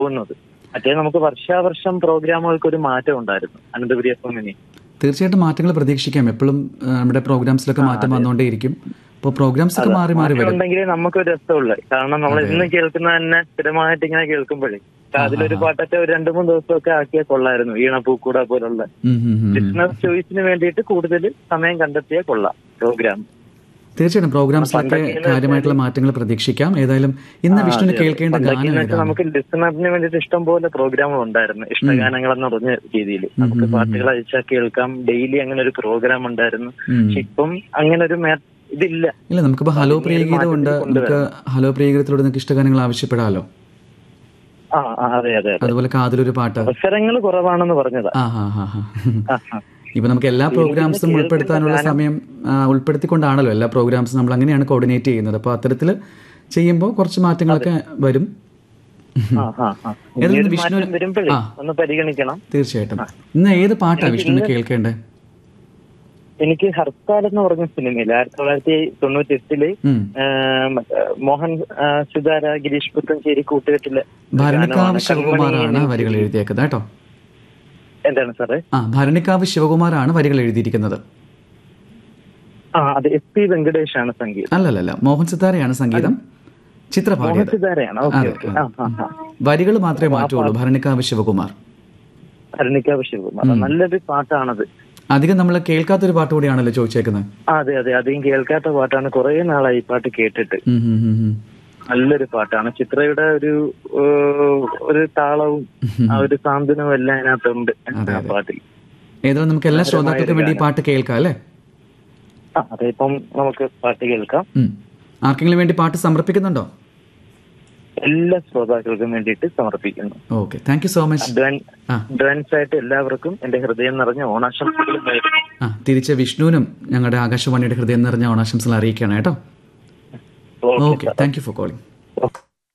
പോകുന്നത് മറ്റേ നമുക്ക് വർഷാവർഷം പ്രോഗ്രാമുകൾക്ക് ഒരു മാറ്റം ഉണ്ടായിരുന്നു അനന്തപുരി എഫ് എമ്മിന് തീർച്ചയായിട്ടും മാറ്റങ്ങൾ പ്രതീക്ഷിക്കാം എപ്പോഴും ആ, നമ്മുടെ പ്രോഗ്രാംസിലൊക്കെ മാറ്റം വന്നുകൊണ്ടേയിരിക്കും ഇപ്പോൾ പ്രോഗ്രാംസ് ഒക്കെ മാറി മാറി വരും ഉണ്ടെങ്കിലേ നമുക്കൊരു രസമുള്ളൂ കാരണം നമ്മൾ ഇന്ന് കേൾക്കുന്ന തന്നെ സ്ഥിരമായിട്ട് ഇങ്ങനെ കേൾക്കുമ്പോഴേ അതിലൊരു പാട്ടൊക്കെ ഒരു രണ്ടു മൂന്ന് ദിവസമൊക്കെ ആക്കിയാൽ കൊള്ളായിരുന്നു വീണപ്പൂക്കൂട പോലുള്ള ഉം, ഉം, ഉം. ബിസിനസ് ചോയ്സിന് വേണ്ടിയിട്ട് കൂടുതൽ സമയം കണ്ടെത്തിയ കൊള്ളാം പ്രോഗ്രാം തീർച്ചയായിട്ടും പ്രോഗ്രാംസിലൊക്കെ കാര്യമായിട്ടുള്ള മാറ്റങ്ങൾ പ്രതീക്ഷിക്കാം ഏതായാലും ഇന്ന് വിഷ്ണുവിന് കേൾക്കേണ്ട ഗാനം പണ്ടൊക്കെന്ന് വെച്ചാൽ ഏതാണ് നമുക്ക് ലിസണറിന് വേണ്ടിയിട്ട് ഇഷ്ടം പോലെ പ്രോഗ്രാമുകൾ ഉണ്ടായിരുന്നു ഇഷ്ടഗാനങ്ങൾ എന്ന് പറഞ്ഞ രീതിയിൽ നമുക്ക് പാട്ടുകൾ അയച്ചാൽ കേൾക്കാം ഡെയിലി അങ്ങനെ ഒരു പ്രോഗ്രാം ഉണ്ടായിരുന്നു ഉം. പക്ഷെ ഇപ്പം അങ്ങനെ ഒരു മേ- ഇതില്ല ഇല്ല നമുക്കിപ്പോൾ ഹലോ പ്രിയഗീതം ഉണ്ട് നമുക്ക് ഹലോ പ്രിയഗീതത്തിലൂടെ നിങ്ങൾക്ക് ഇഷ്ടഗാനങ്ങൾ ആവശ്യപ്പെടാമല്ലോ ആ ആ, അതെ അതെ അതെ അതുപോലെ കാതിലൊരു പാട്ട് അവസരങ്ങൾ കുറവാണെന്ന് പറഞ്ഞതാ ആ ഹാ ഹാ ഹാ ആ, ആ. ഇപ്പൊ നമുക്ക് എല്ലാ പ്രോഗ്രാംസും ഉൾപ്പെടുത്താനുള്ള സമയം ആ, ഉൾപ്പെടുത്തിക്കൊണ്ടാണല്ലോ എല്ലാ പ്രോഗ്രാംസും നമ്മൾ അങ്ങനെയാണ് കോർഡിനേറ്റ് ചെയ്യുന്നത് അപ്പോൾ അത്തരത്തിൽ ചെയ്യുമ്പോൾ കുറച്ച് മാറ്റങ്ങളൊക്കെ വരും ആ, ആ, ആ. ഏതായാലും ഇനിയൊരു വിഷ്ണു- മാറ്റം വരുമ്പോഴേ ആ. ഒന്ന് പരിഗണിക്കണം തീർച്ചയായിട്ടും ഇന്ന് ഏത് പാട്ടാണ് വിഷ്ണുവിന് കേൾക്കേണ്ടത് എനിക്ക് ഹർത്താൽ എന്ന് പറഞ്ഞ സിനിമയിൽ ആയിരത്തി തൊള്ളായിരത്തി തൊണ്ണൂറ്റി എട്ടില് ഉം. മോഹൻ ആ, സുധാര ഗിരീഷ് പുത്തഞ്ചേരി കൂട്ടുകെട്ടില് ഭരണിക്കാവ് ശിവകുമാറാണ് വരികൾ എഴുതിയേക്കുന്നത് കേട്ടോ എന്താണ് സാറേ ആ ഭരണിക്കാവ് ശിവകുമാറാണ് വരികൾ എഴുതിയിരിക്കുന്നത് ആ അത് എസ് പി വെങ്കടേഷ് ആണ് സംഗീതം അല്ലല്ലല്ല മോഹൻ സിത്താരയാണ് സംഗീതം ചിത്ര മോഹൻ പാടിയത് സിതാരയാണ് ഓക്കെ അതെ, ഓക്കെ ആ ആ ആ വരികൾ മാത്രമേ മാറ്റുള്ളൂ ഭരണിക്കാവ് ശിവകുമാർ അരുണിക്കാവ് ശിവകുമാർ നല്ലൊരു പാട്ടാണത് അധികം നമ്മൾ കേൾക്കാത്തൊരു പാട്ട് കൂടിയാണല്ലോ ചോദിച്ചേക്കുന്നത് ആ, അതെ അതെ അധികം കേൾക്കാത്ത പാട്ടാണ് കുറെ നാളായി ഈ പാട്ട് കേട്ടിട്ട് ഉം, ഉം, ഉം, ഉം. നല്ലൊരു പാട്ടാണ് ചിത്രയുടെ ഒരു ഏഹ്, ഒരു താളവും ആ ഒരു സാന്ത്വനവും എല്ലാം അതിനകത്തുണ്ട് ആ പാട്ടിൽ ഏതായാലും നമുക്ക് എല്ലാ ശ്രോതാക്കൾക്കും വേണ്ടി ഈ പാട്ട് കേൾക്കാം അല്ലേ ആ അതെ ഇപ്പം നമുക്ക് പാട്ട് കേൾക്കാം ഉം. ആർക്കെങ്കിലും വേണ്ടി പാട്ട് സമർപ്പിക്കുന്നുണ്ടോ എല്ലാ ശ്രോതാക്കൾക്കും വേണ്ടിയിട്ട് സമർപ്പിക്കുന്നു okay thank you so much advance ആ അഡ്വാൻസ് ആയിട്ട് എല്ലാവർക്കും എന്റെ ഹൃദയം നിറഞ്ഞ ഓണാശംസകളും നേരുന്നു. ആ തിരിച്ച് വിഷ്ണുവിനും ഞങ്ങളുടെ ആകാശവാണിയുടെ ഹൃദയം നിറഞ്ഞ ഓണാശംസകൾ അറിയിക്കണം കേട്ടോ okay okay thank you for calling okay